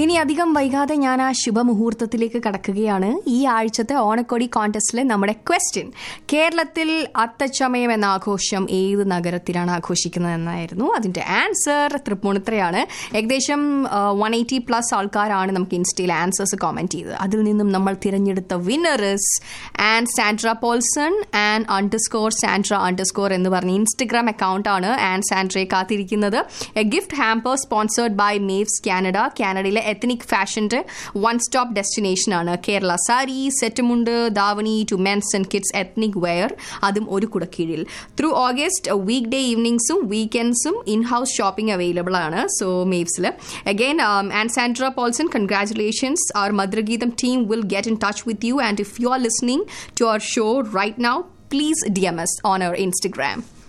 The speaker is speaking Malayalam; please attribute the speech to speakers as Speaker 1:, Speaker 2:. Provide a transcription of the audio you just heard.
Speaker 1: ഇനി അധികം വൈകാതെ ഞാൻ ആ ശുഭമുഹൂർത്തത്തിലേക്ക് കടക്കുകയാണ് ഈ ആഴ്ചത്തെ ഓണക്കോടി കോൺടെസ്റ്റിലെ നമ്മുടെ ക്വസ്റ്റ്യൻ കേരളത്തിൽ അത്തച്ചമയം എന്ന ആഘോഷം ഏത് നഗരത്തിലാണ് ആഘോഷിക്കുന്നത് എന്നായിരുന്നു അതിന്റെ ആൻസർ തൃപ്പൂണിത്രയാണ് ഏകദേശം വൺ എയ്റ്റി പ്ലസ് ആൾക്കാരാണ് നമുക്ക് ഇൻസ്റ്റയിൽ ആൻസേഴ്സ് കോമെന്റ് ചെയ്തത് അതിൽ നിന്നും നമ്മൾ തിരഞ്ഞെടുത്ത winners and Sandra Paulson and underscore Sandra underscore എന്ന് പറഞ്ഞ ഇൻസ്റ്റഗ്രാം അക്കൗണ്ടാണ് ആൻഡ് സാൻഡ്രയെ കാത്തിരിക്കുന്നത് a gift hamper sponsored by Maves Canada കാനഡയിലെ എത്തനിക് ഫാഷന്റെ വൺ സ്റ്റോപ്പ് ഡെസ്റ്റിനേഷൻ ആണ് കേരള സാരി സെറ്റുമുണ്ട് davani to men's and kids ethnic wear അതും ഒരു കുടക്കീഴിൽ ത്രൂ ഓഗസ്റ്റ് വീക്ക് ഡേ ഈവനിങ്സും വീക്കെൻഡ്സും ഇൻ ഹൗസ് ഷോപ്പിംഗ് അവൈലബിൾ ആണ് സോ മേവ്സിൽ again and Sandra Paulson congratulations our Madhurageetham team will get in touch with you and if you are listening to our show right now please DM us on our Instagram.